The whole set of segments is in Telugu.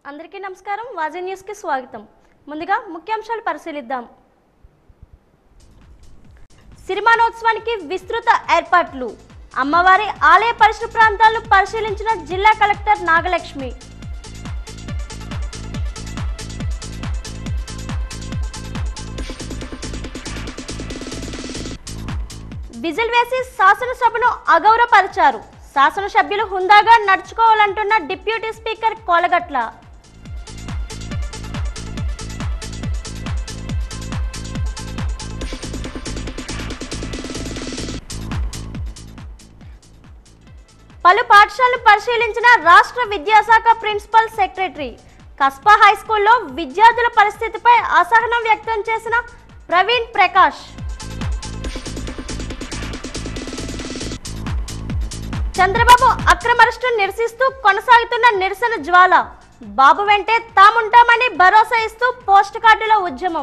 అందరికీ నమస్కారం వాజీ న్యూస్కి స్వాగతం ముందుగా ముఖ్యాంశాలు పరిశీలిద్దాం సిరిమానోత్సవానికి విస్తృత ఏర్పాట్లు అమ్మవారి ఆలయ పరిసర ప్రాంతాలను పరిశీలించిన జిల్లా కలెక్టర్ నాగలక్ష్మి విజిల్ వేసి శాసనసభను అగౌరవపరిచారు శాసనసభ్యులు హుందాగా నడుచుకోవాలంటున్న డిప్యూటీ స్పీకర్ కోలగట్ల పలు పాఠశాలను పరిశీలించిన రాష్ట్ర విద్యాశాఖ ప్రిన్సిపల్ సెక్రటరీ కస్బా హై స్కూల్లో విద్యార్థుల పరిస్థితిపై అసహనం వ్యక్తం చేసిన ప్రవీణ్ ప్రకాష్ చంద్రబాబు అక్రమ అరెస్టు నిరసిస్తూ కొనసాగుతున్న నిరసన జ్వాల బాబు వెంటే తాముంటామని భరోసా ఇస్తూ పోస్ట్ కార్డుల ఉద్యమం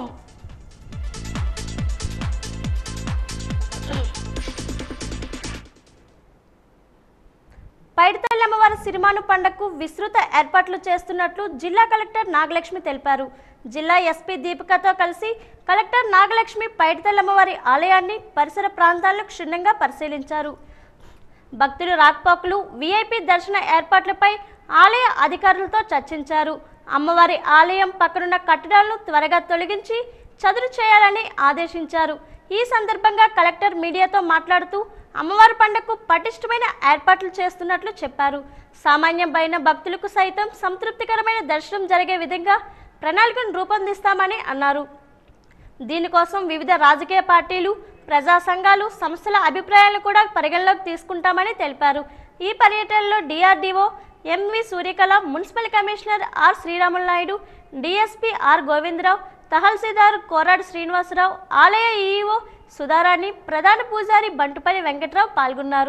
పైడితల్లి అమ్మవారి సిరిమాను పండగకు విస్తృత ఏర్పాట్లు చేస్తున్నట్లు జిల్లా కలెక్టర్ నాగలక్ష్మి తెలిపారు జిల్లా ఎస్పీ దీపికతో కలిసి కలెక్టర్ నాగలక్ష్మి పైడితల్లి అమ్మవారి ఆలయాన్ని పరిసర ప్రాంతాలను క్షుణ్ణంగా పరిశీలించారు భక్తులు రాకపోకలు వీఐపీ దర్శన ఏర్పాట్లపై ఆలయ అధికారులతో చర్చించారు అమ్మవారి ఆలయం పక్కనున్న కట్టడాలను త్వరగా తొలగించి చదును చేయాలని ఆదేశించారు ఈ సందర్భంగా కలెక్టర్ మీడియాతో మాట్లాడుతూ అమ్మవారి పండుగకు పటిష్టమైన ఏర్పాట్లు చేస్తున్నట్లు చెప్పారు సామాన్యమైన భక్తులకు సైతం సంతృప్తికరమైన దర్శనం జరిగే విధంగా ప్రణాళికను రూపొందిస్తామని అన్నారు దీనికోసం వివిధ రాజకీయ పార్టీలు ప్రజా సంఘాలు సంస్థల అభిప్రాయాలను కూడా పరిగణలోకి తీసుకుంటామని తెలిపారు ఈ పర్యటనలో DRDO MV Suryakala municipal commissioner R Sriramulu Naidu DSP R Govindarao తహసీల్దార్ కోరాడు శ్రీనివాసరావు ఆలయ ఈఈఓ సుధారాణి ప్రధాన పూజారి బంటుపల్లి వెంకట్రావు పాల్గొన్నారు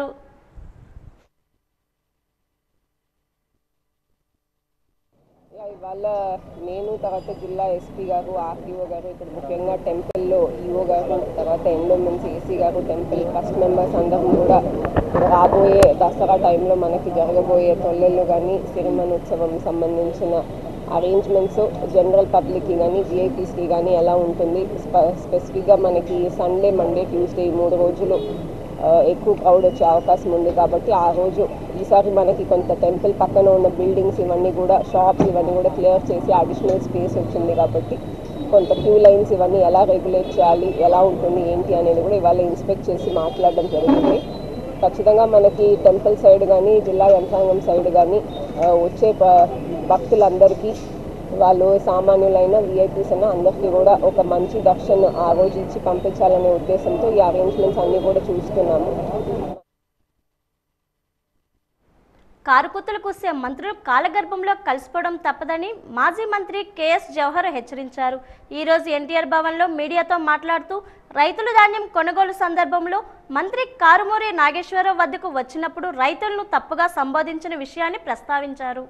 యా, ఇవాళ నేను తర్వాత జిల్లా ఎస్పీ గారు ఆర్టీఓ గారు ఇక్కడ ముఖ్యంగా టెంపుల్లో ఈఓ గారు తర్వాత ఎండోమెంట్స్ ఏసీ గారు టెంపుల్ ట్రస్ట్ మెంబర్స్ అందరం కూడా రాబోయే దసరా టైంలో మనకి జరగబోయే తొల్లెళ్ళు కానీ సిరిమనోత్సవం సంబంధించిన అరేంజ్మెంట్స్ జనరల్ పబ్లిక్కి కానీ విఐపీస్కి కానీ ఎలా ఉంటుంది స్ప- స్పెసిఫిక్గా మనకి సండే మండే ట్యూస్డే ఈ మూడు రోజులు ఆ, ఎక్కువ క్రౌడ్ వచ్చే అవకాశం ఉంది కాబట్టి ఆ రోజు ఈసారి మనకి కొంత టెంపుల్ పక్కన ఉన్న బిల్డింగ్స్ ఇవన్నీ కూడా షాప్స్ ఇవన్నీ కూడా క్లియర్ చేసి అడిషనల్ స్పేస్ వచ్చింది కాబట్టి కొంత క్యూ లైన్స్ ఇవన్నీ ఎలా రెగ్యులేట్ చేయాలి ఎలా ఉంటుంది ఏంటి అనేది కూడా ఇవాళ ఇన్స్పెక్ట్ చేసి మాట్లాడడం జరిగింది ఖచ్చితంగా మనకి టెంపుల్ సైడ్ కానీ జిల్లా యంత్రాంగం సైడ్ కానీ ఆ, వచ్చే ప- భక్తులందరికీ వాళ్ళు సామాన్యులైన విఐపీస్ అయినా అందరికీ కూడా ఒక మంచి దర్శనం ఆ రోజు ఇచ్చి పంపించాలనే ఉద్దేశంతో ఈ అరేంజ్మెంట్స్ అన్నీ కూడా చూస్తున్నాము కారుకుత్తులు కూసే మంత్రులు కాలగర్భంలో కలిసిపోవడం తప్పదని మాజీ మంత్రి కెఎస్ జవహర్ హెచ్చరించారు ఈ రోజు ఎన్టీఆర్ భవన్లో మీడియాతో మాట్లాడుతూ రైతులు ధాన్యం కొనుగోలు సందర్భంలో మంత్రి కారుమూరి నాగేశ్వరరావు వద్దకు వచ్చినప్పుడు రైతులను తప్పుగా సంబోధించిన విషయాన్ని ప్రస్తావించారు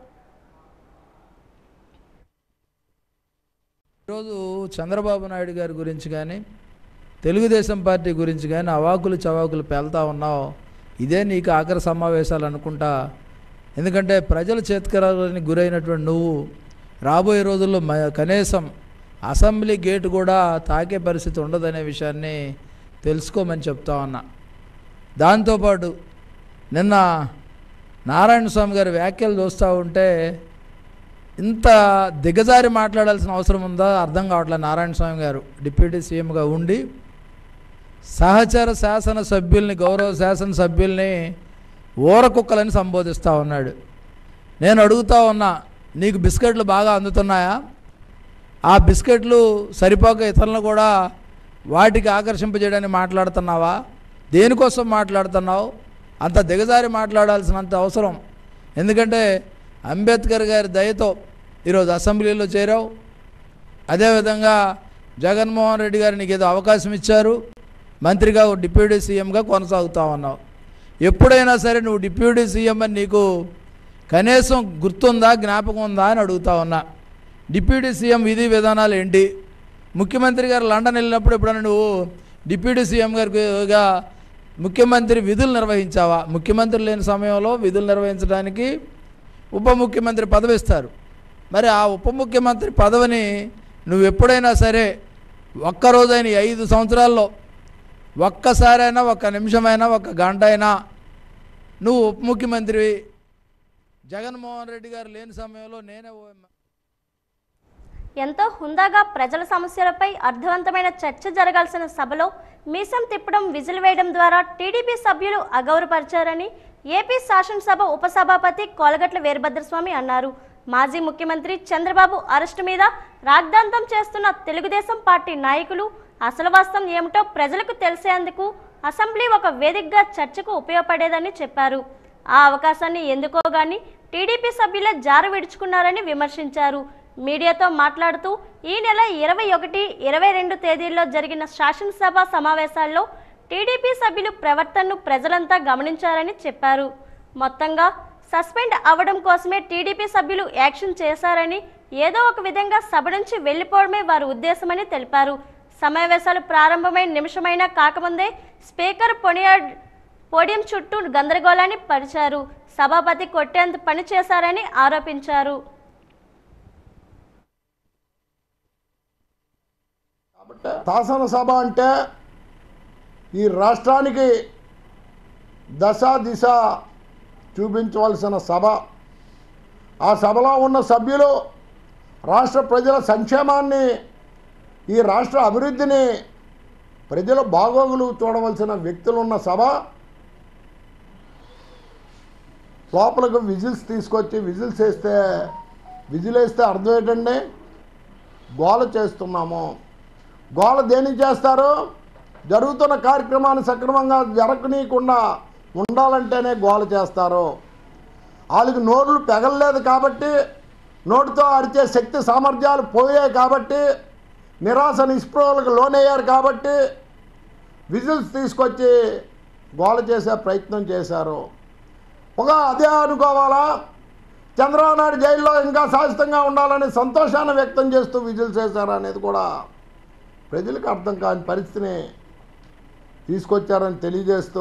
ఈరోజు చంద్రబాబు నాయుడు గారి గురించి కానీ తెలుగుదేశం పార్టీ గురించి కానీ అవాకులు చవాకులు పేలుతా ఉన్నావు ఇదే నీకు ఆఖరి సమావేశాలు అనుకుంటా ఎందుకంటే ప్రజల చేతికరాలని గురైనటువంటి నువ్వు రాబోయే రోజుల్లో మ కనీసం అసెంబ్లీ గేటు కూడా తాకే పరిస్థితి ఉండదనే విషయాన్ని తెలుసుకోమని చెప్తా ఉన్నా దాంతోపాటు నిన్న నారాయణ స్వామి గారి వ్యాఖ్యలు చూస్తూ ఉంటే ఇంత దిగజారి మాట్లాడాల్సిన అవసరం ఉందా అర్థం కావట్లేదు నారాయణ స్వామి గారు డిప్యూటీ సీఎంగా ఉండి సహచర శాసన సభ్యుల్ని గౌరవ శాసన సభ్యుల్ని ఊరకుక్కలని సంబోధిస్తూ ఉన్నాడు నేను అడుగుతా ఉన్నా నీకు బిస్కెట్లు బాగా అందుతున్నాయా ఆ బిస్కెట్లు సరిపోక ఇతరులను కూడా వాటికి ఆకర్షింపజేయడానికి మాట్లాడుతున్నావా దేనికోసం మాట్లాడుతున్నావు అంత దిగజారి మాట్లాడాల్సినంత అవసరం ఎందుకంటే అంబేద్కర్ గారి దయతో ఈరోజు అసెంబ్లీలో చేరావు అదేవిధంగా జగన్మోహన్ రెడ్డి గారు నీకు ఏదో అవకాశం ఇచ్చారు మంత్రిగా డిప్యూటీ సీఎంగా కొనసాగుతా ఉన్నావు ఎప్పుడైనా సరే నువ్వు డిప్యూటీ సీఎం అని నీకు కనీసం గుర్తుందా జ్ఞాపకం ఉందా అని అడుగుతా ఉన్నా డిప్యూటీ సీఎం విధి విధానాలు ఏంటి ముఖ్యమంత్రి గారు లండన్ వెళ్ళినప్పుడు ఎప్పుడైనా నువ్వు డిప్యూటీ సీఎం గారిగా ముఖ్యమంత్రి విధులు నిర్వహించావా ముఖ్యమంత్రి లేని సమయంలో విధులు నిర్వహించడానికి ఉప ముఖ్యమంత్రి పదవి ఇస్తారు మరి ఆ ఉప ముఖ్యమంత్రి పదవిని నువ్వు ఎప్పుడైనా సరే ఒక్కరోజైన ఈ ఐదు సంవత్సరాల్లో ఒక్కసారైనా ఒక్క నిమిషమైనా ఒక గంట అయినా నువ్వు ఉప ముఖ్యమంత్రివి జగన్మోహన్ రెడ్డి గారు లేని సమయంలో నేనే ఓ- ఎంతో హుందాగా ప్రజల సమస్యలపై అర్థవంతమైన చర్చ జరగాల్సిన సభలో మీసం తిప్పడం విజిల్ వేయడం ద్వారా టీడీపీ సభ్యులు అగౌరవపరిచారని ఏపీ శాసనసభ ఉపసభాపతి కోలగట్ల వీరభద్రస్వామి అన్నారు మాజీ ముఖ్యమంత్రి చంద్రబాబు అరెస్టు మీద రాగ్దాంతం చేస్తున్న తెలుగుదేశం పార్టీ నాయకులు అసలు వాస్తవం ఏమిటో ప్రజలకు తెలిసేందుకు అసెంబ్లీ ఒక వేదికగా చర్చకు ఉపయోగపడేదని చెప్పారు ఆ అవకాశాన్ని ఎందుకో గాని టీడీపీ సభ్యులే జారు విడుచుకున్నారని విమర్శించారు మీడియాతో మాట్లాడుతూ ఈ నెల ఇరవై ఒకటి ఇరవై రెండు తేదీల్లో జరిగిన శాసనసభ సమావేశాల్లో టీడీపీ సభ్యులు ప్రవర్తనను ప్రజలంతా గమనించారని చెప్పారు మొత్తంగా సస్పెండ్ అవ్వడం కోసమే టీడీపీ సభ్యులు యాక్షన్ చేశారని ఏదో ఒక విధంగా సభ నుంచి వెళ్లిపోవడమే వారి ఉద్దేశమని తెలిపారు సమావేశాలు ప్రారంభమైన నిమిషమైనా కాకముందే స్పీకర్ పొనియాడ్ పోడియం చుట్టూ గందరగోళాన్ని పరిచారు సభాపతి కొట్టేంత పని చేశారని ఆరోపించారు శాసనసభ అంటే ఈ రాష్ట్రానికి దశ దిశ చూపించవలసిన సభ ఆ సభలో ఉన్న సభ్యులు రాష్ట్ర ప్రజల సంక్షేమాన్ని ఈ రాష్ట్ర అభివృద్ధిని ప్రజల బాగోగులు చూడవలసిన వ్యక్తులు ఉన్న సభ లోపలికి విజిల్స్ తీసుకొచ్చి విజిల్స్ వేస్తే విజిల్ వేస్తే అర్థం ఏంటండి గోల చేస్తున్నాము గోల దేనికి చేస్తారు జరుగుతున్న కార్యక్రమాన్ని సక్రమంగా జరగనీయకుండా ఉండాలంటేనే గోల చేస్తారు వాళ్ళకి నోర్లు పెగలలేదు కాబట్టి నోటితో అరిచే శక్తి సామర్థ్యాలు పోయాయి కాబట్టి నిరాశ నిస్పృహలకు లోనయ్యారు కాబట్టి విజిల్స్ తీసుకొచ్చి గోల చేసే ప్రయత్నం చేశారు ఒక అదే అనుకోవాలా చంద్రబాబు నాయుడు జైల్లో ఇంకా శాశ్వతంగా ఉండాలని సంతోషాన్ని వ్యక్తం చేస్తూ విజిల్స్ వేశారు అనేది కూడా ప్రజలకు అర్థం కాని పరిస్థితిని తీసుకొచ్చారని తెలియజేస్తూ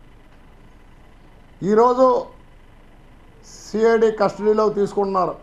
ఈరోజు సిఐడి కస్టడీలో తీసుకుంటున్నారు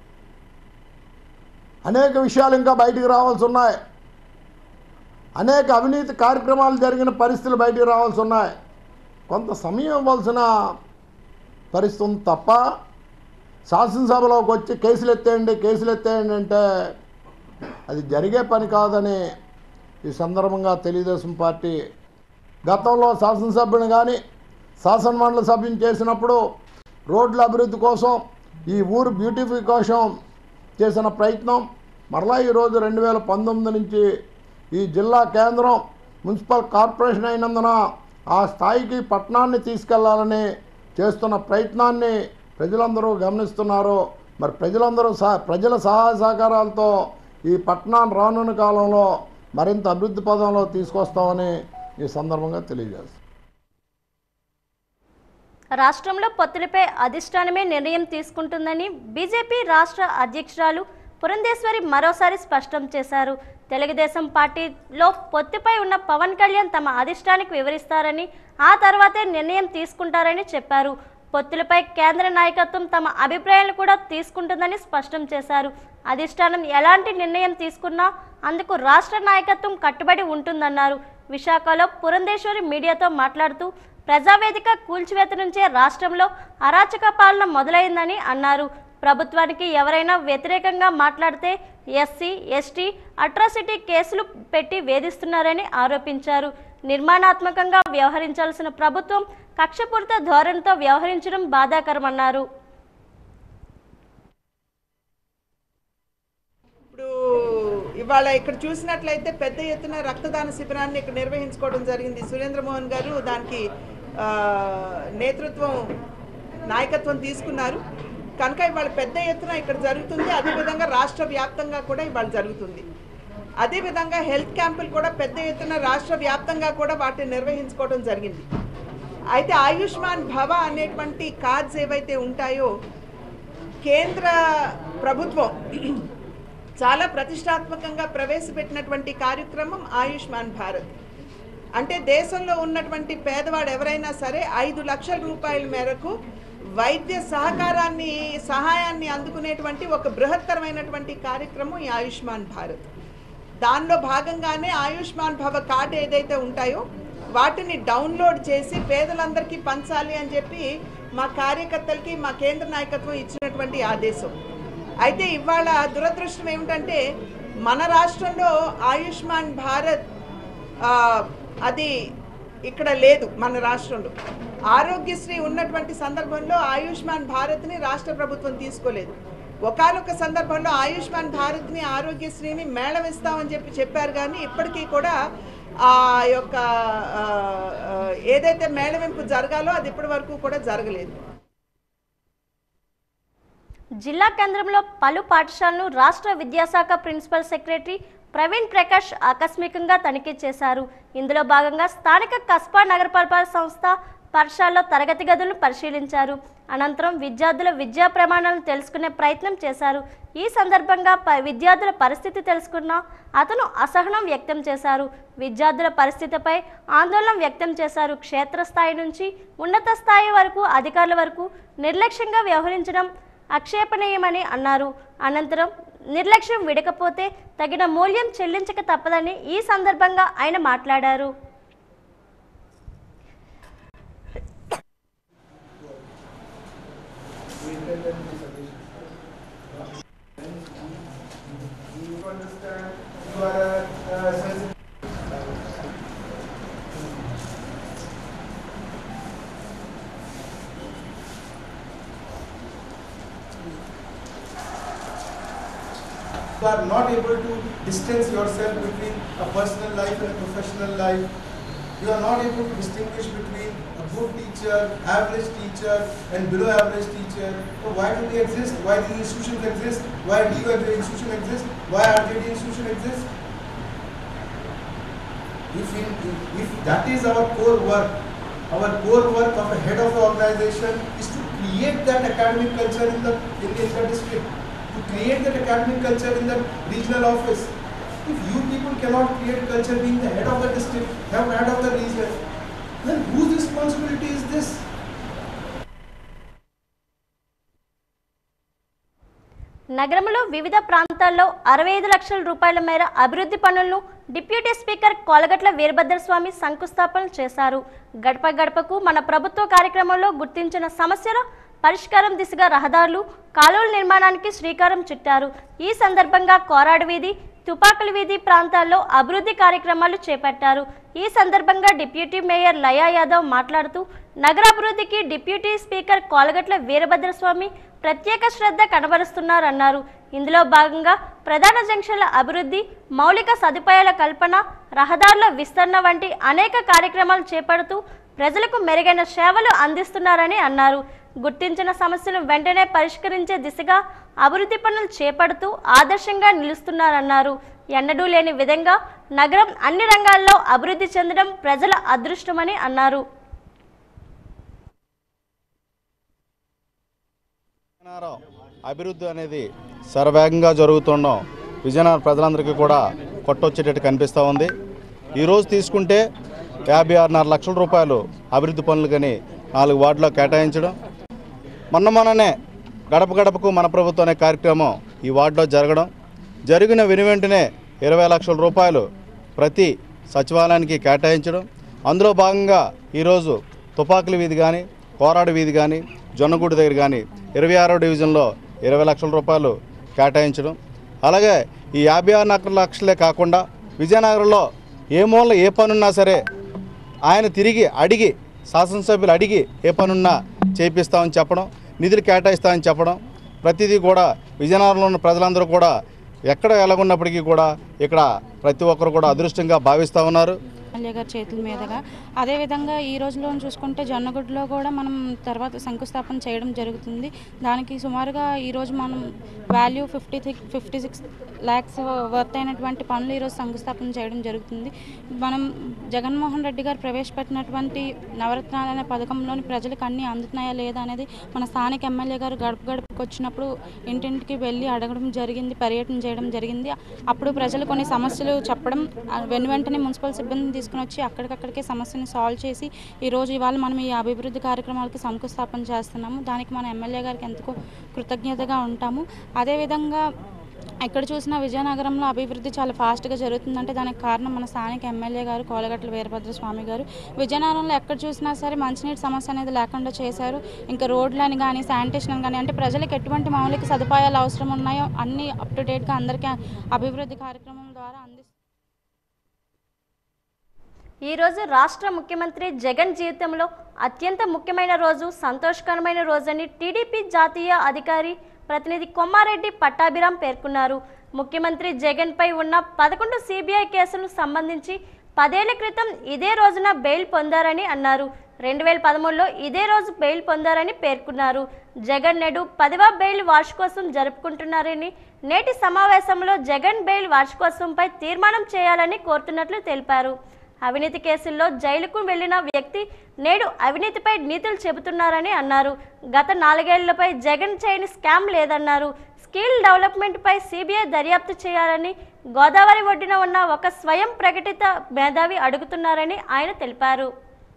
అనేక విషయాలు ఇంకా బయటికి రావాల్సి ఉన్నాయి అనేక అవినీతి కార్యక్రమాలు జరిగిన పరిస్థితులు బయటికి రావాల్సి ఉన్నాయి కొంత సమయం ఇవ్వాల్సిన పరిస్థితి ఉంది తప్ప శాసనసభలోకి వచ్చి కేసులు ఎత్తేయండి కేసులు ఎత్తేయండి అంటే అది జరిగే పని కాదని ఈ సందర్భంగా తెలుగుదేశం పార్టీ గతంలో శాసనసభ్యుని కానీ శాసనమండలి సభ్యుని చేసినప్పుడు రోడ్ల అభివృద్ధి కోసం ఈ ఊరు బ్యూటిఫై కోసం చేసిన ప్రయత్నం మరలా ఈరోజు రెండు వేల పంతొమ్మిది నుంచి ఈ జిల్లా కేంద్రం మున్సిపల్ కార్పొరేషన్ అయినందున ఆ స్థాయికి పట్టణాన్ని తీసుకెళ్లాలని చేస్తున్న ప్రయత్నాన్ని ప్రజలందరూ గమనిస్తున్నారు మరి ప్రజలందరూ సహ ప్రజల సహాయ సహకారాలతో ఈ పట్టణాన్ని రానున్న కాలంలో మరింత అభివృద్ధి పదంలో తీసుకొస్తామని ఈ సందర్భంగా తెలియజేస్తాం రాష్ట్రంలో పొత్తులపై అధిష్టానమే నిర్ణయం తీసుకుంటుందని బీజేపీ రాష్ట్ర అధ్యక్షురాలు పురంధేశ్వరి మరోసారి స్పష్టం చేశారు తెలుగుదేశం పార్టీలో పొత్తుపై ఉన్న పవన్ కళ్యాణ్ తమ అధిష్టానికి వివరిస్తారని ఆ తర్వాతే నిర్ణయం తీసుకుంటారని చెప్పారు పొత్తులపై కేంద్ర నాయకత్వం తమ అభిప్రాయాలు కూడా తీసుకుంటుందని స్పష్టం చేశారు అధిష్టానం ఎలాంటి నిర్ణయం తీసుకున్నా అందుకు రాష్ట్ర నాయకత్వం కట్టుబడి ఉంటుందన్నారు విశాఖలో పురంధేశ్వరి మీడియాతో మాట్లాడుతూ ప్రజావేదిక కూల్చివేత నుంచే రాష్ట్రంలో అరాచక పాలన మొదలైందని అన్నారు ప్రభుత్వానికి ఎవరైనా వ్యతిరేకంగా మాట్లాడితే ఎస్సీ ఎస్టీ అట్రాసిటీ కేసులు పెట్టి వేధిస్తున్నారని ఆరోపించారు నిర్మాణాత్మకంగా వ్యవహరించాల్సిన ప్రభుత్వం కక్షపూరిత ధోరణితో వ్యవహరించడం బాధాకరమన్నారు ఇప్పుడు ఇవాళ ఇక్కడ చూసినట్లయితే పెద్ద ఎత్తున రక్తదాన శిబిరాన్ని ఇక్కడ నిర్వహించుకోవడం జరిగింది సురేంద్ర మోహన్ గారు దానికి ఆ, నేతృత్వం నాయకత్వం తీసుకున్నారు కనుక ఇవాళ పెద్ద ఎత్తున ఇక్కడ జరుగుతుంది అదేవిధంగా రాష్ట్ర వ్యాప్తంగా కూడా ఇవాళ జరుగుతుంది అదేవిధంగా హెల్త్ క్యాంపులు కూడా పెద్ద ఎత్తున రాష్ట్ర వ్యాప్తంగా కూడా వాటిని నిర్వహించుకోవడం జరిగింది అయితే ఆయుష్మాన్ భవ అనేటువంటి కార్డ్స్ ఏవైతే ఉంటాయో కేంద్ర ప్రభుత్వం చాలా ప్రతిష్టాత్మకంగా ప్రవేశపెట్టినటువంటి కార్యక్రమం ఆయుష్మాన్ భారత్ అంటే దేశంలో ఉన్నటువంటి పేదవాడు ఎవరైనా సరే ఐదు లక్షల రూపాయల మేరకు వైద్య సహకారాన్ని సహాయాన్ని అందుకునేటువంటి ఒక బృహత్తరమైనటువంటి కార్యక్రమం ఈ ఆయుష్మాన్ భారత్ దానిలో భాగంగానే ఆయుష్మాన్ భవ కార్డు ఏదైతే ఉంటాయో వాటిని డౌన్లోడ్ చేసి పేదలందరికీ పంచాలి అని చెప్పి మా కార్యకర్తలకి మా కేంద్ర నాయకత్వం ఇచ్చినటువంటి ఆదేశం అయితే ఇవాళ దురదృష్టం ఏమిటంటే మన రాష్ట్రంలో ఆయుష్మాన్ భారత్ ఆ, అది ఇక్కడ లేదు మన రాష్ట్రంలో ఆరోగ్యశ్రీ ఉన్నటువంటి సందర్భంలో ఆయుష్మాన్ భారత్ని రాష్ట్ర ప్రభుత్వం తీసుకోలేదు ఒకానొక సందర్భంలో ఆయుష్మాన్ భారత్ని ఆరోగ్యశ్రీని మేళవిస్తామని చెప్పి చెప్పారు కానీ ఇప్పటికీ కూడా ఆ యొక్క ఆ, ఆ, ఏదైతే మేళవింపు జరగాలో అది ఇప్పటి వరకు కూడా జరగలేదు జిల్లా కేంద్రంలో పలు పాఠశాలను రాష్ట్ర విద్యాశాఖ ప్రిన్సిపల్ సెక్రటరీ ప్రవీణ్ ప్రకాష్ ఆకస్మికంగా తనిఖీ చేశారు ఇందులో భాగంగా స్థానిక కస్బా నగరపాలక సంస్థ పాఠశాలలో తరగతి గదులను పరిశీలించారు అనంతరం విద్యార్థుల విద్యా ప్రమాణాలను తెలుసుకునే ప్రయత్నం చేశారు ఈ సందర్భంగా ప- విద్యార్థుల పరిస్థితి తెలుసుకున్న అతను అసహనం వ్యక్తం చేశారు విద్యార్థుల పరిస్థితిపై ఆందోళన వ్యక్తం చేశారు క్షేత్రస్థాయి నుంచి ఉన్నత స్థాయి వరకు అధికారుల వరకు నిర్లక్ష్యంగా వ్యవహరించడం అక్షేపణీయమని అన్నారు అనంతరం నిర్లక్ష్యం విడకపోతే తగిన మూల్యం చెల్లించక తప్పదని ఈ సందర్భంగా ఆయన మాట్లాడారు You are not able to distance yourself between a personal life and a professional life. You are not able to distinguish between a good teacher, average teacher, and below average teacher. So why do they exist? Why these institutions exist? Why DU institution exist? Why RJD institution exist? If, in, if that is our core work, our core work of a head of the organization is to create that academic culture in the in, the- in the district, to create that academic culture in the regional office. If you people cannot create culture being the head of the district, have head of the region, then whose responsibility is this? నగరంలో వివిధ ప్రాంతాల్లో అరవై ఐదు లక్షల రూపాయల మేర అభివృద్ధి పనులను డిప్యూటీ స్పీకర్ కోలగట్ల వీరభద్రస్వామి శంకుస్థాపన చేశారు గడప గడపకు మన ప్రభుత్వ కార్యక్రమంలో గుర్తించిన సమస్యల పరిష్కారం దిశగా రహదారులు కాలువల నిర్మాణానికి శ్రీకారం చుట్టారు ఈ సందర్భంగా కోరాడు వీధి తుపాకుల వీధి ప్రాంతాల్లో అభివృద్ధి కార్యక్రమాలు చేపట్టారు ఈ సందర్భంగా డిప్యూటీ మేయర్ లయా యాదవ్ మాట్లాడుతూ నగరాభివృద్ధికి డిప్యూటీ స్పీకర్ కోలగట్ల వీరభద్రస్వామి ప్రత్యేక శ్రద్ధ కనబరుస్తున్నారన్నారు ఇందులో భాగంగా ప్రధాన జంక్షన్ల అభివృద్ధి మౌలిక సదుపాయాల కల్పన రహదారుల విస్తరణ వంటి అనేక కార్యక్రమాలు చేపడుతూ ప్రజలకు మెరుగైన సేవలు అందిస్తున్నారని అన్నారు గుర్తించిన సమస్యలు వెంటనే పరిష్కరించే దిశగా అభివృద్ధి పనులు చేపడుతూ ఆదర్శంగా నిలుస్తున్నారన్నారు ఎన్నడూ లేని విధంగా నగరం అన్ని రంగాల్లో అభివృద్ధి చెందడం ప్రజల అదృష్టమని అన్నారు విజయనగరం అభివృద్ధి అనేది శరవేగంగా జరుగుతుండడం విజయనగరం ప్రజలందరికీ కూడా కొట్టొచ్చేటట్టు కనిపిస్తూ ఉంది ఈరోజు తీసుకుంటే యాభై ఆరున్నర లక్షల రూపాయలు అభివృద్ధి పనులు కానీ నాలుగు వార్డులో కేటాయించడం మొన్న మొన్ననే గడప గడపకు మన ప్రభుత్వం అనే కార్యక్రమం ఈ వార్డులో జరగడం జరిగిన వెను వెంటనే ఇరవై లక్షల రూపాయలు ప్రతి సచివాలయానికి కేటాయించడం అందులో భాగంగా ఈరోజు తుపాకుల వీధి కానీ కోరాడు వీధి కానీ జొన్నగూడు దగ్గర కానీ ఇరవై ఆరో డివిజన్లో ఇరవై లక్షల రూపాయలు కేటాయించడం అలాగే ఈ యాభై ఆరు లక్షలే కాకుండా విజయనగరంలో ఏ మూల ఏ పనున్నా సరే ఆయన తిరిగి అడిగి శాసనసభ్యులు అడిగి ఏ పనున్నా చేపిస్తామని చెప్పడం నిధులు కేటాయిస్తామని చెప్పడం ప్రతిదీ కూడా విజయనగరంలో ఉన్న ప్రజలందరూ కూడా ఎక్కడ ఎలాగున్నప్పటికీ కూడా ఇక్కడ ప్రతి ఒక్కరు కూడా అదృష్టంగా భావిస్తూ ఉన్నారు ఎమ్మెల్యే గారి చేతుల మీదుగా అదేవిధంగా ఈ రోజులో చూసుకుంటే జొన్నగుడ్లో కూడా మనం తర్వాత శంకుస్థాపన చేయడం జరుగుతుంది దానికి సుమారుగా ఈరోజు మనం value fifty six fifty six lakhs worth అయినటువంటి పనులు ఈరోజు శంకుస్థాపన చేయడం జరుగుతుంది మనం జగన్మోహన్ రెడ్డి గారు ప్రవేశపెట్టినటువంటి నవరత్నాలు అనే పథకంలోని ప్రజలకు అన్నీ అందుతున్నాయా లేదా అనేది మన స్థానిక ఎమ్మెల్యే గారు గడప గడపకు వచ్చినప్పుడు ఇంటింటికి వెళ్ళి అడగడం జరిగింది పర్యటన చేయడం జరిగింది అప్పుడు ప్రజలు కొన్ని సమస్యలు చెప్పడం ఆ వెను వెంటనే మున్సిపల్ సిబ్బందిని తీసుకు తీసుకుని వచ్చి అక్కడికక్కడికే సమస్యని సాల్వ్ చేసి ఈరోజు ఇవాళ మనం ఈ అభివృద్ధి కార్యక్రమాలకు శంకుస్థాపన చేస్తున్నాము దానికి మన ఎమ్మెల్యే గారికి ఎంతో కృతజ్ఞతగా ఉంటాము అదేవిధంగా ఎక్కడ చూసినా విజయనగరంలో అభివృద్ధి చాలా ఫాస్ట్గా జరుగుతుందంటే దానికి కారణం మన స్థానిక ఎమ్మెల్యే గారు కోలగట్ల వీరభద్ర స్వామి గారు విజయనగరంలో ఎక్కడ చూసినా సరే మంచినీటి సమస్య అనేది లేకుండా చేశారు ఇంకా రోడ్లని కానీ శానిటేషన్ కానీ అంటే ప్రజలకు ఎటువంటి మౌలిక సదుపాయాలు అవసరం ఉన్నాయో అన్నీ అప్ టు డేట్గా అందరికీ అభివృద్ధి కార్యక్రమం ద్వారా అందిస్తారు ఈరోజు రాష్ట్ర ముఖ్యమంత్రి జగన్ జీవితంలో అత్యంత ముఖ్యమైన రోజు సంతోషకరమైన రోజని టీడీపీ జాతీయ అధికారి ప్రతినిధి కొమ్మారెడ్డి పట్టాభిరాం పేర్కొన్నారు ముఖ్యమంత్రి జగన్పై ఉన్న పదకొండు సిబిఐ కేసులకు సంబంధించి పదేళ్ల క్రితం ఇదే రోజున బెయిల్ పొందారని అన్నారు రెండు వేల పదమూడులో ఇదే రోజు బెయిల్ పొందారని పేర్కొన్నారు జగన్ నేడు పదవ బెయిల్ వార్షికోత్సవం జరుపుకుంటున్నారని నేటి సమావేశంలో జగన్ బెయిల్ వార్షికోత్సవంపై తీర్మానం చేయాలని కోరుతున్నట్లు తెలిపారు అవినీతి కేసుల్లో జైలుకు వెళ్లిన వ్యక్తి నేడు అవినీతిపై నీతులు చెబుతున్నారని అన్నారు గత నాలుగేళ్లపై జగన్ చేయని స్కామ్ లేదన్నారు స్కిల్ డెవలప్మెంట్పై సిబిఐ దర్యాప్తు చేయాలని గోదావరి ఒడ్డున ఉన్న ఒక స్వయం ప్రకటిత మేధావి అడుగుతున్నారని ఆయన తెలిపారు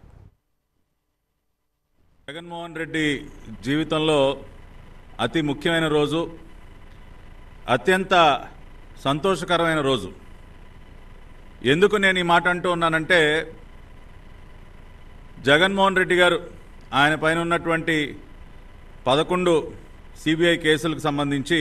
జగన్మోహన్ రెడ్డి జీవితంలో అతి ముఖ్యమైన రోజు అత్యంత సంతోషకరమైన రోజు ఎందుకు నేను ఈ మాట అంటూ ఉన్నానంటే జగన్మోహన్ రెడ్డి గారు ఆయన పైన ఉన్నటువంటి పదకొండు సిబిఐ కేసులకు సంబంధించి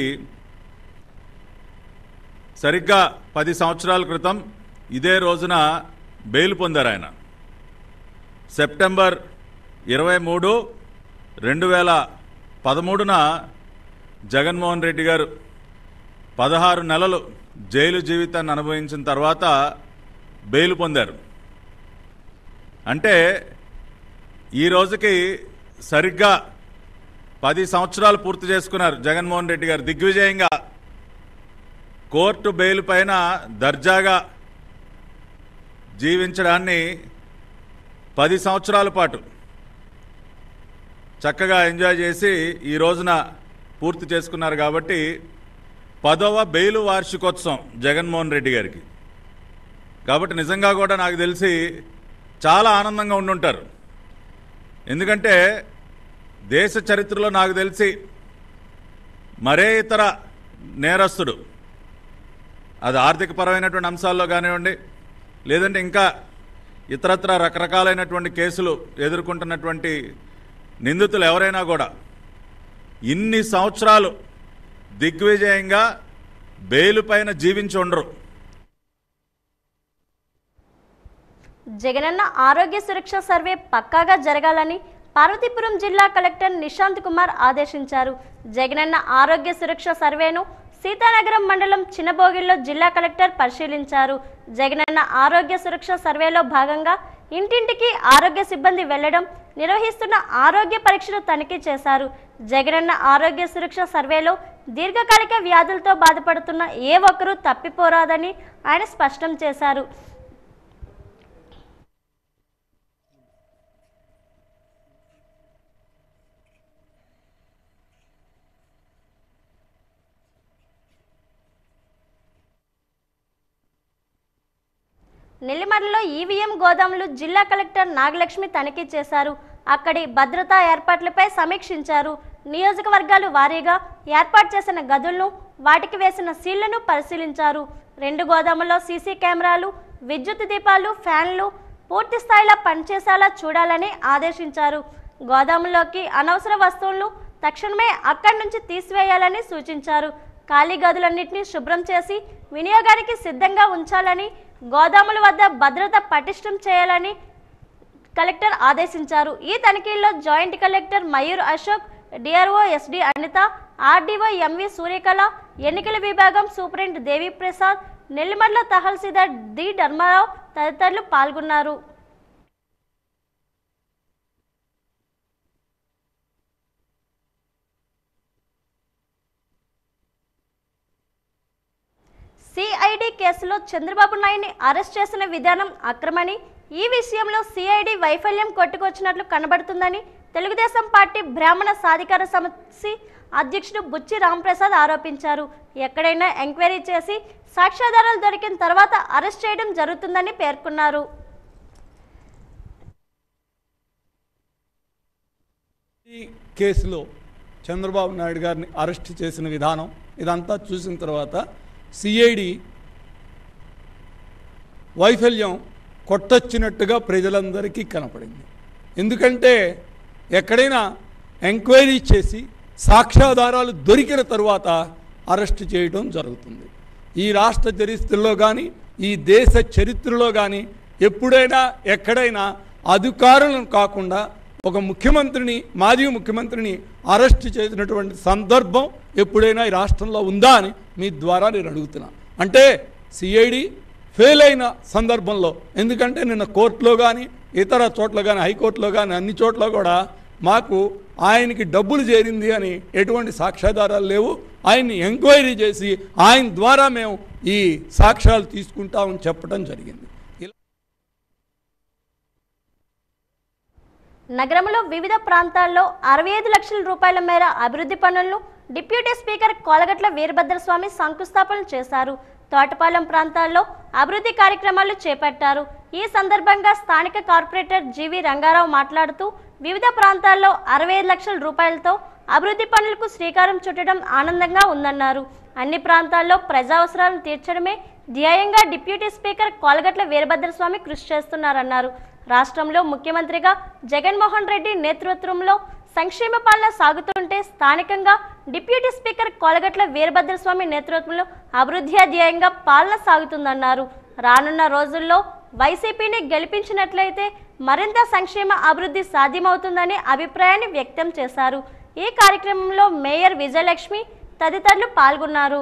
సరిగ్గా పది సంవత్సరాల క్రితం ఇదే రోజున బెయిల్ పొందారు ఆయన సెప్టెంబర్ ఇరవై మూడు రెండు వేల పదమూడున జగన్మోహన్ రెడ్డి గారు పదహారు నెలలు జైలు జీవితాన్ని అనుభవించిన తర్వాత బెయిల్ పొందారు అంటే ఈ రోజుకి సరిగ్గా పది సంవత్సరాలు పూర్తి చేసుకున్నారు జగన్మోహన్ రెడ్డి గారు దిగ్విజయంగా కోర్టు బెయిల్ పైన దర్జాగా జీవించడాన్ని పది సంవత్సరాల పాటు చక్కగా ఎంజాయ్ చేసి ఈ రోజున పూర్తి చేసుకున్నారు కాబట్టి పదవ బెయిలు వార్షికోత్సవం జగన్మోహన్ రెడ్డి గారికి కాబట్టి నిజంగా కూడా నాకు తెలిసి చాలా ఆనందంగా ఉండుంటారు ఎందుకంటే దేశ చరిత్రలో నాకు తెలిసి మరే ఇతర నేరస్తుడు అది ఆర్థికపరమైనటువంటి అంశాల్లో కానివ్వండి లేదంటే ఇంకా ఇతరత్ర రకరకాలైనటువంటి కేసులు ఎదుర్కొంటున్నటువంటి నిందితులు ఎవరైనా కూడా ఇన్ని సంవత్సరాలు దిగ్విజయంగా బెయిలు పైన జీవించి ఉండరు జగనన్న ఆరోగ్య సురక్ష సర్వే పక్కాగా జరగాలని పార్వతీపురం జిల్లా కలెక్టర్ నిశాంత్ కుమార్ ఆదేశించారు జగనన్న ఆరోగ్య సురక్ష సర్వేను సీతానగరం మండలం చిన్నబోగిల్లో జిల్లా కలెక్టర్ పరిశీలించారు జగనన్న ఆరోగ్య సురక్ష సర్వేలో భాగంగా ఇంటింటికి ఆరోగ్య సిబ్బంది వెళ్లడం నిర్వహిస్తున్న ఆరోగ్య పరీక్షలు తనిఖీ చేశారు జగనన్న ఆరోగ్య సురక్ష సర్వేలో దీర్ఘకాలిక వ్యాధులతో బాధపడుతున్న ఏ ఒక్కరూ తప్పిపోరాదని ఆయన స్పష్టం చేశారు నెల్లిమర్లలో ఈవీఎం గోదాములు జిల్లా కలెక్టర్ నాగలక్ష్మి తనిఖీ చేశారు అక్కడి భద్రతా ఏర్పాట్లపై సమీక్షించారు నియోజకవర్గాలు వారీగా ఏర్పాటు చేసిన గదులను వాటికి వేసిన సీళ్లను పరిశీలించారు రెండు గోదాముల్లో సీసీ కెమెరాలు విద్యుత్ దీపాలు ఫ్యాన్లు పూర్తి స్థాయిలో పనిచేసేలా చూడాలని ఆదేశించారు గోదాముల్లోకి అనవసర వస్తువులను తక్షణమే అక్కడి నుంచి తీసివేయాలని సూచించారు ఖాళీ గదులన్నింటినీ శుభ్రం చేసి వినియోగానికి సిద్ధంగా ఉంచాలని గోదాముల వద్ద భద్రత పటిష్టం చేయాలని కలెక్టర్ ఆదేశించారు ఈ తనిఖీల్లో joint collector Mayur Ashok DRO SD Anitha RDO MV Suryakala ఎన్నికల విభాగం సూపరింట్ దేవిప్రసాద్ నెల్లిమర్ల తహసీల్దార్ డి ధర్మారావు తదితరులు పాల్గొన్నారు సిఐడి కేసులో చంద్రబాబు నాయుడిని అరెస్ట్ చేసిన విధానం అక్రమని ఈ విషయంలో సిఐడి వైఫల్యం కొట్టుకొచ్చినట్లు కనబడుతుందని తెలుగుదేశం పార్టీ బ్రాహ్మణ సాధికార సమితి అధ్యక్షుడు బుచ్చి రాంప్రసాద్ ఆరోపించారు ఎక్కడైనా ఎంక్వైరీ చేసి సాక్ష్యాధారాలు దొరికిన తర్వాత అరెస్ట్ చేయడం జరుగుతుందని పేర్కొన్నారు ఈ కేసులో చంద్రబాబు నాయుడు గారిని అరెస్ట్ చేసిన విధానం ఇదంతా చూసిన తర్వాత సిఐడి వైఫల్యం కొట్టొచ్చినట్టుగా ప్రజలందరికీ కనపడింది ఎందుకంటే ఎక్కడైనా ఎంక్వైరీ చేసి సాక్ష్యాధారాలు దొరికిన తరువాత అరెస్ట్ చేయడం జరుగుతుంది ఈ రాష్ట్ర చరిత్రలో కానీ ఈ దేశ చరిత్రలో కానీ ఎప్పుడైనా ఎక్కడైనా అధికారులను కాకుండా ఒక ముఖ్యమంత్రిని మాజీ ముఖ్యమంత్రిని అరెస్ట్ చేసినటువంటి సందర్భం ఎప్పుడైనా ఈ రాష్ట్రంలో ఉందా అని మీ ద్వారా నేను అడుగుతున్నా అంటే సిఐడి ఫెయిల్ అయిన సందర్భంలో ఎందుకంటే నిన్న కోర్టులో కానీ ఇతర చోట్ల కానీ హైకోర్టులో కానీ అన్ని చోట్ల కూడా మాకు ఆయనకి డబ్బులు చేరింది అని ఎటువంటి సాక్ష్యాధారాలు లేవు ఆయన్ని ఎంక్వైరీ చేసి ఆయన ద్వారా మేము ఈ సాక్ష్యాలు తీసుకుంటామని చెప్పడం జరిగింది ఇలా నగరంలో వివిధ ప్రాంతాల్లో అరవై ఐదు లక్షల రూపాయల మేర అభివృద్ధి పనులను డిప్యూటీ స్పీకర్ కోలగట్ల వీరభద్రస్వామి శంకుస్థాపన చేశారు తోటపాలెం ప్రాంతాల్లో అభివృద్ధి కార్యక్రమాలు చేపట్టారు ఈ సందర్భంగా స్థానిక కార్పొరేటర్ జీవి రంగారావు మాట్లాడుతూ వివిధ ప్రాంతాల్లో అరవై ఐదు లక్షల రూపాయలతో అభివృద్ధి పనులకు శ్రీకారం చుట్టడం ఆనందంగా ఉందన్నారు అన్ని ప్రాంతాల్లో ప్రజా అవసరాలను తీర్చడమే ధ్యేయంగా డిప్యూటీ స్పీకర్ కోలగట్ల వీరభద్రస్వామి కృషి చేస్తున్నారన్నారు రాష్ట్రంలో ముఖ్యమంత్రిగా జగన్మోహన్ రెడ్డి నేతృత్వంలో సంక్షేమ పాలన సాగుతుంటే స్థానికంగా డిప్యూటీ స్పీకర్ కోలగట్ల వీరభద్రస్వామి నేతృత్వంలో అభివృద్ధి ధ్యేయంగా పాలన సాగుతుందన్నారు రానున్న రోజుల్లో వైసీపీని గెలిపించినట్లయితే మరింత సంక్షేమ అభివృద్ధి సాధ్యమవుతుందని అభిప్రాయాన్ని వ్యక్తం చేశారు ఈ కార్యక్రమంలో మేయర్ విజయలక్ష్మి తదితరులు పాల్గొన్నారు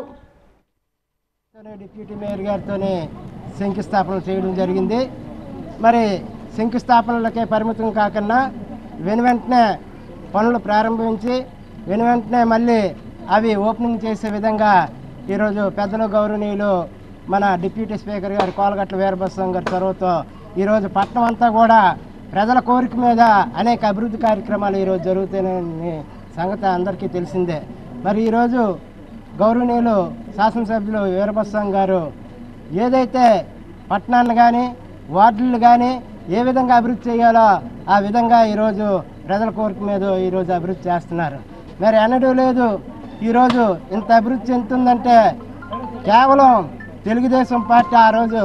డిప్యూటీ మేయర్ గారితోనే శంకుస్థాపన చేయడం జరిగింది మరి శంకుస్థాపనలకే పరిమితం కాకుండా వెను వెంటనే పనులు ప్రారంభించి వెను వెంటనే మళ్ళీ అవి ఓపెనింగ్ చేసే విధంగా ఈరోజు పెద్దలు గౌరవనీయులు మన డిప్యూటీ స్పీకర్ గారు కోలగట్ల వీరభద్రం గారి చొరవతో ఈరోజు పట్టణం అంతా కూడా ప్రజల కోరిక మీద అనేక అభివృద్ధి కార్యక్రమాలు ఈరోజు జరుగుతాయని సంగతి అందరికీ తెలిసిందే మరి ఈరోజు గౌరవనీయులు శాసనసభ్యులు వీరభద్రం గారు ఏదైతే పట్టణాన్ని కానీ వార్డులు కానీ ఏ విధంగా అభివృద్ధి చేయాలో ఆ విధంగా ఈరోజు ప్రజల కోరిక మీద ఈరోజు అభివృద్ధి చేస్తున్నారు మరి అనడం లేదు ఈరోజు ఇంత అభివృద్ధి చెందుతుందంటే కేవలం తెలుగుదేశం పార్టీ ఆ రోజు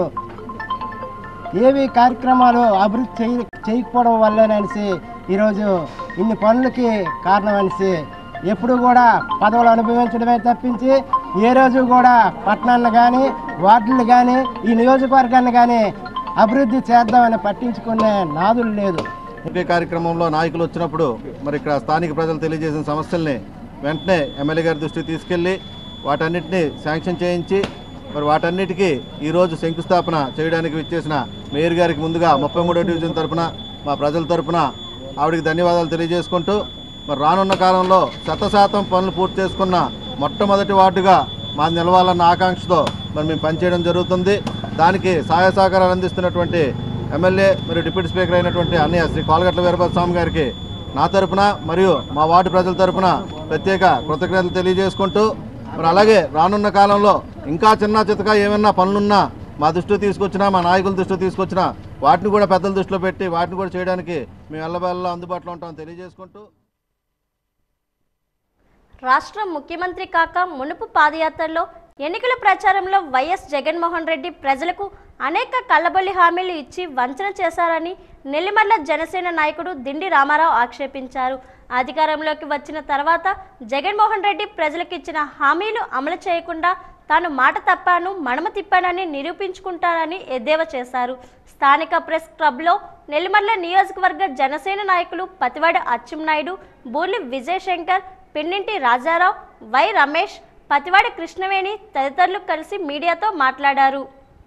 ఏవి కార్యక్రమాలు అభివృద్ధి చేయ చేయకపోవడం వల్లేననేసి ఈరోజు ఇన్ని పనులకి కారణమనేసి ఎప్పుడు కూడా పదవులు అనుభవించడమే తప్పించి ఏ రోజు కూడా పట్టణాలను కానీ వార్డులు కానీ ఈ నియోజకవర్గాన్ని కానీ అభివృద్ధి చేద్దామని పట్టించుకునే నాదులు లేదు ఒకే కార్యక్రమంలో నాయకులు వచ్చినప్పుడు మరి ఇక్కడ స్థానిక ప్రజలు తెలియజేసిన సమస్యల్ని వెంటనే ఎమ్మెల్యే గారి దృష్టికి తీసుకెళ్ళి వాటన్నిటిని శాంక్షన్ చేయించి మరి వాటన్నిటికీ ఈరోజు శంకుస్థాపన చేయడానికి విచ్చేసిన మేయర్ గారికి ముందుగా ముప్పై మూడో డివిజన్ తరపున మా ప్రజల తరపున ఆవిడకి ధన్యవాదాలు తెలియజేసుకుంటూ మరి రానున్న కాలంలో శతశాతం పనులు పూర్తి చేసుకున్న మొట్టమొదటి వార్డుగా మా నిలవాలన్న ఆకాంక్షతో మరి మేము పనిచేయడం జరుగుతుంది దానికి సహాయ సహకారాలు అందిస్తున్నటువంటి ఎమ్మెల్యే మరియు డిప్యూటీ స్పీకర్ అయినటువంటి అన్నయ్య శ్రీ కోలగట్ల వీరభద్ర స్వామి గారికి నా తరపున మరియు మా వార్డు ప్రజల తరపున ప్రత్యేక కృతజ్ఞతలు తెలియజేసుకుంటూ మరి అలాగే రానున్న కాలంలో ఇంకా చిన్న చితక ఏమన్నా పనులున్నా మా దృష్టిలో తీసుకొచ్చినా మా నాయకుల దృష్టిలో తీసుకొచ్చినా వాటిని కూడా పెద్దల దృష్టిలో పెట్టి వాటిని కూడా చేయడానికి మేము ఎల్లబెల్ల అందుబాటులో ఉంటామని తెలియజేసుకుంటూ రాష్ట్ర ముఖ్యమంత్రి కాక మునుపు పాదయాత్రలో ఎన్నికల ప్రచారంలో వైఎస్ జగన్మోహన్ రెడ్డి ప్రజలకు అనేక కళ్ళబొల్లి హామీలు ఇచ్చి వంచన చేశారని నెల్లిమర్ల జనసేన నాయకుడు దిండి రామారావు ఆక్షేపించారు అధికారంలోకి వచ్చిన తర్వాత జగన్మోహన్ రెడ్డి ప్రజలకు ఇచ్చిన హామీలు అమలు చేయకుండా తాను మాట తప్పాను మడమ తిప్పానని నిరూపించుకుంటానని ఎద్దేవా చేశారు స్థానిక ప్రెస్ క్లబ్లో నెల్లిమర్ల నియోజకవర్గ జనసేన నాయకులు పతివాడ అచ్చెన్నాయుడు బూర్లి విజయశంకర్ పిన్నింటి రాజారావు వై రమేష్ పతివాడ కృష్ణవేణి తదితరులు కలిసి మీడియాతో మాట్లాడారు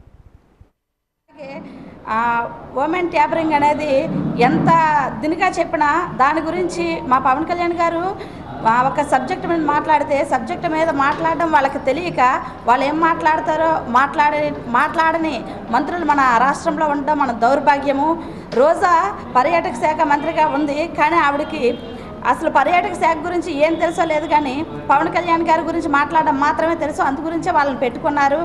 ఉమెన్ ట్యాపరింగ్ అనేది ఎంత దినిగా చెప్పినా దాని గురించి మా పవన్ కళ్యాణ్ గారు ఆ ఒక సబ్జెక్ట్ మీద మాట్లాడితే సబ్జెక్ట్ మీద మాట్లాడడం వాళ్ళకి తెలియక వాళ్ళు ఏం మాట్లాడతారో మాట్లాడే మాట్లాడని మంత్రులు మన రాష్ట్రంలో ఉండడం మన దౌర్భాగ్యము రోజా పర్యాటక శాఖ మంత్రిగా ఉంది కానీ ఆవిడకి అసలు పర్యాటక శాఖ గురించి ఏం తెలుసో లేదు కానీ పవన్ కళ్యాణ్ గారి గురించి మాట్లాడడం మాత్రమే తెలుసు అందు గురించే వాళ్ళని పెట్టుకున్నారు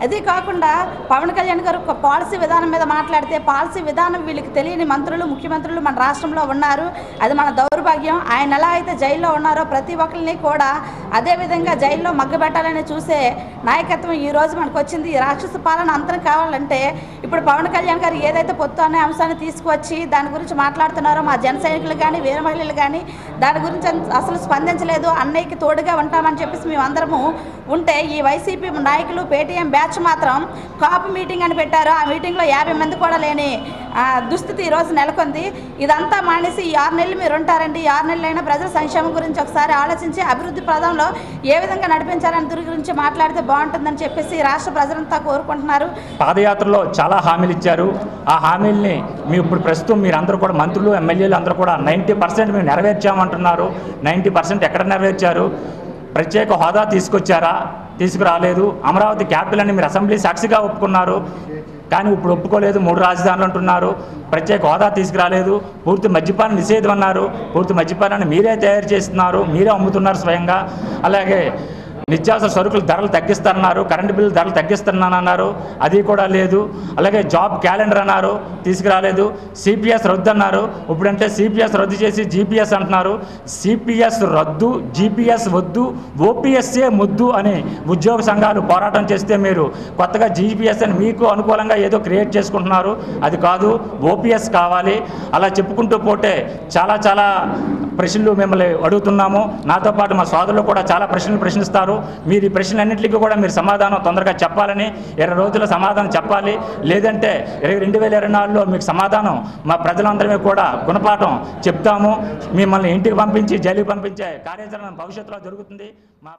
అదే కాకుండా పవన్ కళ్యాణ్ గారు ఒక పాలసీ విధానం మీద మాట్లాడితే పాలసీ విధానం వీళ్ళకి తెలియని మంత్రులు ముఖ్యమంత్రులు మన రాష్ట్రంలో ఉన్నారు అది మన దౌర్భాగ్యం ఆయన ఎలా అయితే జైల్లో ఉన్నారో ప్రతి ఒక్కరిని కూడా అదే విధంగా జైల్లో మగ్గబెట్టాలని చూసే నాయకత్వం ఈ రోజు మనకు వచ్చింది ఈ రాక్షస పాలన అంతరం కావాలంటే ఇప్పుడు పవన్ కళ్యాణ్ గారు ఏదైతే పొత్తు అనే అంశాన్ని తీసుకువచ్చి దాని గురించి మాట్లాడుతున్నారో మా జన సైనికులు కానీ వీర మహిళలు కానీ దాని గురించి అసలు స్పందించలేదు అన్నయ్యకి తోడుగా ఉంటామని చెప్పేసి మేమందరము ఉంటే ఈ వైసీపీ నాయకులు పేటీఎం బ్యాచ్ మాత్రం కాపు మీటింగ్ అని పెట్టారు ఆ మీటింగ్లో యాభై మంది కూడా లేని ఆ, దుస్థితి ఈరోజు నెలకొంది ఇదంతా మానేసి ఈ ఆరు నెలలు మీరు ఉంటారండి ఈ ఆరు నెలలైనా ప్రజల సంక్షేమం గురించి ఒకసారి ఆలోచించి అభివృద్ధి ప్రదంలో ఏ విధంగా నడిపించాలని దాని గురించి మాట్లాడితే బాగుంటుందని చెప్పేసి రాష్ట్ర ప్రజలంతా కోరుకుంటున్నారు పాదయాత్రలో చాలా హామీలు ఇచ్చారు ఆ హామీల్ని మీ ఇప్పుడు ప్రస్తుతం మీరందరూ కూడా మంత్రులు ఎమ్మెల్యేలు అందరూ కూడా నైంటీ పర్సెంట్ మేము నెరవేర్చామంటున్నారు నైంటీ పర్సెంట్ ఎక్కడ నెరవేర్చారు ప్రత్యేక హోదా తీసుకొచ్చారా తీసుకురాలేదు అమరావతి క్యాపిటల్ అని మీరు అసెంబ్లీ సాక్షిగా ఒప్పుకున్నారు కానీ ఇప్పుడు ఒప్పుకోలేదు మూడు రాజధానులు అంటున్నారు ప్రత్యేక హోదా తీసుకురాలేదు పూర్తి మద్యపాన నిషేధం అన్నారు పూర్తి మద్యపానాన్ని మీరే తయారు చేస్తున్నారు మీరే అమ్ముతున్నారు స్వయంగా అలాగే నిత్యావసర సరుకులు ధరలు తగ్గిస్తారన్నారు కరెంటు బిల్లు ధరలు తగ్గిస్తున్నానన్నారు అది కూడా లేదు అలాగే జాబ్ క్యాలెండర్ అన్నారు తీసుకురాలేదు సిపిఎస్ రద్దు అన్నారు ఇప్పుడంటే సిపిఎస్ రద్దు చేసి జీపీఎస్ అంటున్నారు సిపిఎస్ రద్దు జీపీఎస్ వద్దు ఓపీఎస్ఏ ముద్దు అని ఉద్యోగ సంఘాలు పోరాటం చేస్తే మీరు కొత్తగా జీపీఎస్ అని మీకు అనుకూలంగా ఏదో క్రియేట్ చేసుకుంటున్నారు అది కాదు ఓపీఎస్ కావాలి అలా చెప్పుకుంటూ పోతే చాలా చాలా ప్రశ్నలు మిమ్మల్ని అడుగుతున్నాము నాతో పాటు మా సోదరులు కూడా చాలా ప్రశ్నలు ప్రశ్నిస్తారు మీరు ఈ ప్రశ్నలన్నింటికి కూడా మీరు సమాధానం తొందరగా చెప్పాలని ఇరవై రోజుల సమాధానం చెప్పాలి లేదంటే ఇరవై రెండు వేల ఇరవై నాలుగులో మీకు సమాధానం మా ప్రజలందరమే కూడా గుణపాఠం చెప్తాము మిమ్మల్ని ఇంటికి పంపించి జైలుకి పంపించే కార్యాచరణ భవిష్యత్తులో జరుగుతుంది మా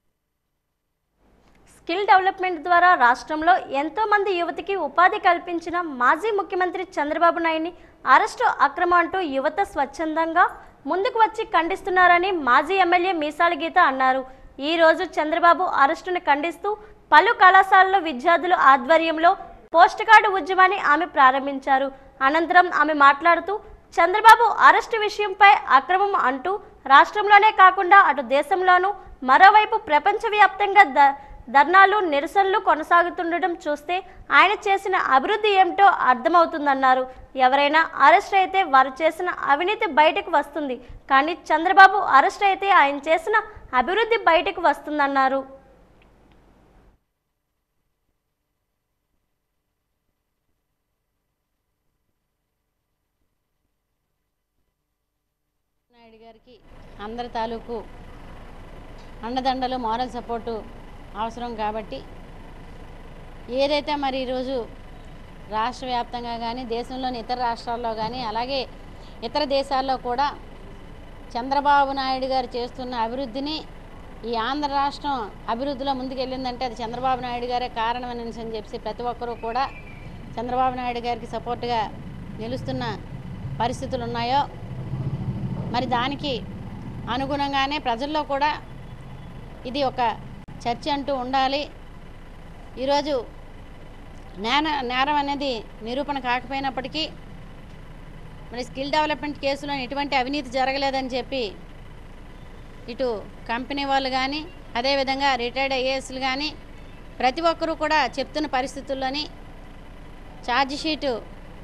స్కిల్ డెవలప్మెంట్ ద్వారా రాష్ట్రంలో ఎంతో మంది యువతికి ఉపాధి కల్పించిన మాజీ ముఖ్యమంత్రి చంద్రబాబు నాయుడిని అరెస్టు అక్రమం అంటూ యువత స్వచ్ఛందంగా ముందుకు వచ్చి ఖండిస్తున్నారని మాజీ ఎమ్మెల్యే మీసాల గీత అన్నారు ఈ రోజు చంద్రబాబు అరెస్టును ఖండిస్తూ పలు కళాశాలల విద్యార్థుల ఆధ్వర్యంలో పోస్ట్ కార్డు ఉద్యమాన్ని ఆమె ప్రారంభించారు అనంతరం ఆమె మాట్లాడుతూ చంద్రబాబు అరెస్టు విషయంపై అక్రమం అంటూ రాష్ట్రంలోనే కాకుండా అటు దేశంలోనూ మరోవైపు ప్రపంచవ్యాప్తంగా ద ధర్నాలు నిరసనలు కొనసాగుతుండటం చూస్తే ఆయన చేసిన అభివృద్ధి ఏమిటో అర్థమవుతుందన్నారు ఎవరైనా అరెస్ట్ అయితే వారు చేసిన అవినీతి బయటకు వస్తుంది కానీ చంద్రబాబు అరెస్ట్ అయితే ఆయన చేసిన అభివృద్ధి బయటకు వస్తుందన్నారు నాయుడు గారికి అందరి తాలూకు అండదండలు మారల్ సపోర్టు అవసరం కాబట్టి ఏదైతే మరి ఈరోజు రాష్ట్ర వ్యాప్తంగా కానీ దేశంలోని ఇతర రాష్ట్రాల్లో కానీ అలాగే ఇతర దేశాల్లో కూడా చంద్రబాబు నాయుడు గారు చేస్తున్న అభివృద్ధిని ఈ ఆంధ్ర రాష్ట్రం అభివృద్ధిలో ముందుకెళ్ళిందంటే అది చంద్రబాబు నాయుడు గారే కారణమని అని చెప్పి ప్రతి ఒక్కరూ కూడా చంద్రబాబు నాయుడు గారికి సపోర్ట్గా నిలుస్తున్న పరిస్థితులు ఉన్నాయో మరి దానికి అనుగుణంగానే ప్రజల్లో కూడా ఇది ఒక చర్చ అంటూ ఉండాలి ఈరోజు నేర నేరం అనేది నిరూపణ కాకపోయినప్పటికీ మరి స్కిల్ డెవలప్మెంట్ కేసులో ఎటువంటి అవినీతి జరగలేదని చెప్పి ఇటు కంపెనీ వాళ్ళు కానీ అదేవిధంగా రిటైర్డ్ ఐఏఎస్లు కానీ ప్రతి ఒక్కరూ కూడా చెప్తున్న పరిస్థితుల్లోని ఛార్జ్ షీటు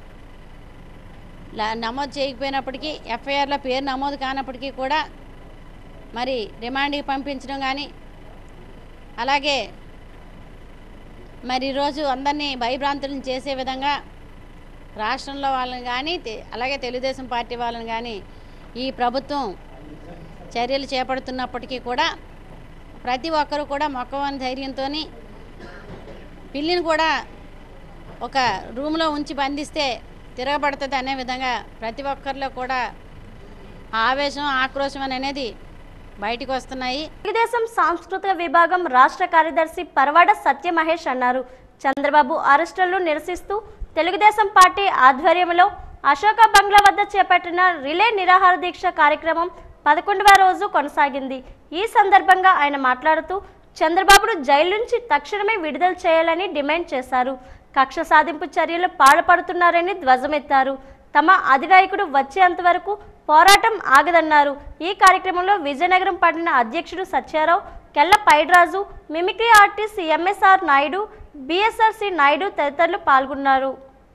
లా- నమోదు చేయకపోయినప్పటికీ ఎఫ్ఐఆర్లో పేరు నమోదు కానప్పటికీ కూడా మరి రిమాండ్కి పంపించడం కానీ అలాగే మరి ఈరోజు అందరినీ భయభ్రాంతులను చేసే విధంగా రాష్ట్రంలో వాళ్ళని కానీ తె- అలాగే తెలుగుదేశం పార్టీ వాళ్ళని కానీ ఈ ప్రభుత్వం చర్యలు చేపడుతున్నప్పటికీ కూడా ప్రతి ఒక్కరూ కూడా మొక్కవని ధైర్యంతో పిల్లిని కూడా ఒక రూమ్లో ఉంచి బంధిస్తే తిరగబడుతుంది అనే విధంగా ప్రతి ఒక్కరిలో కూడా ఆవేశం ఆక్రోశం అనేది బయటికి వస్తున్నాయి తెలుగుదేశం సాంస్కృతిక విభాగం రాష్ట్ర కార్యదర్శి పరవాడ సత్య మహేష్ అన్నారు చంద్రబాబు అరెస్టులను నిరసిస్తూ తెలుగుదేశం పార్టీ ఆధ్వర్యంలో అశోక బంగ్లా వద్ద చేపట్టిన రిలే నిరాహార దీక్ష కార్యక్రమం పదకొండవ రోజు కొనసాగింది ఈ సందర్భంగా ఆయన మాట్లాడుతూ చంద్రబాబును జైలు నుంచి తక్షణమే విడుదల చేయాలని డిమాండ్ చేశారు కక్ష సాధింపు చర్యలు పాల్పడుతున్నారని ధ్వజమెత్తారు తమ అధినాయకుడు వచ్చేంత వరకు పోరాటం ఆగదన్నారు ఈ కార్యక్రమంలో విజయనగరం పట్టణ అధ్యక్షుడు Satyarao Kella Paidraju mimicry artist MSR Naidu BSRC Naidu తదితరులు పాల్గొన్నారు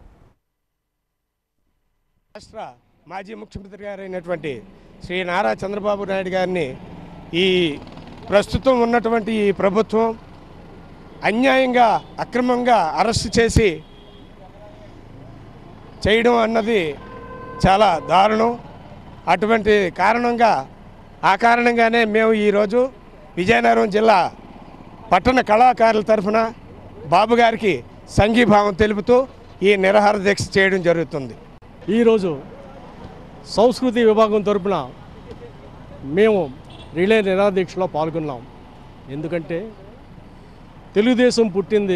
రాష్ట్ర మాజీ ముఖ్యమంత్రి గారైనటువంటి శ్రీ నారా చంద్రబాబు నాయుడు గారిని ఈ ప్రస్తుతం ఉన్నటువంటి ఈ ప్రభుత్వం అన్యాయంగా అక్రమంగా అరెస్ట్ చేసి చేయడం అన్నది చాలా దారుణం అటువంటి కారణంగా ఆ కారణంగానే మేము ఈరోజు విజయనగరం జిల్లా పట్టణ కళాకారుల తరఫున బాబు గారికి సంఘీభావం తెలుపుతూ ఈ నిరాహార దీక్ష చేయడం జరుగుతుంది ఈరోజు సంస్కృతి విభాగం తరపున మేము రిలే నిరాదీక్షలో పాల్గొన్నాం ఎందుకంటే తెలుగుదేశం పుట్టింది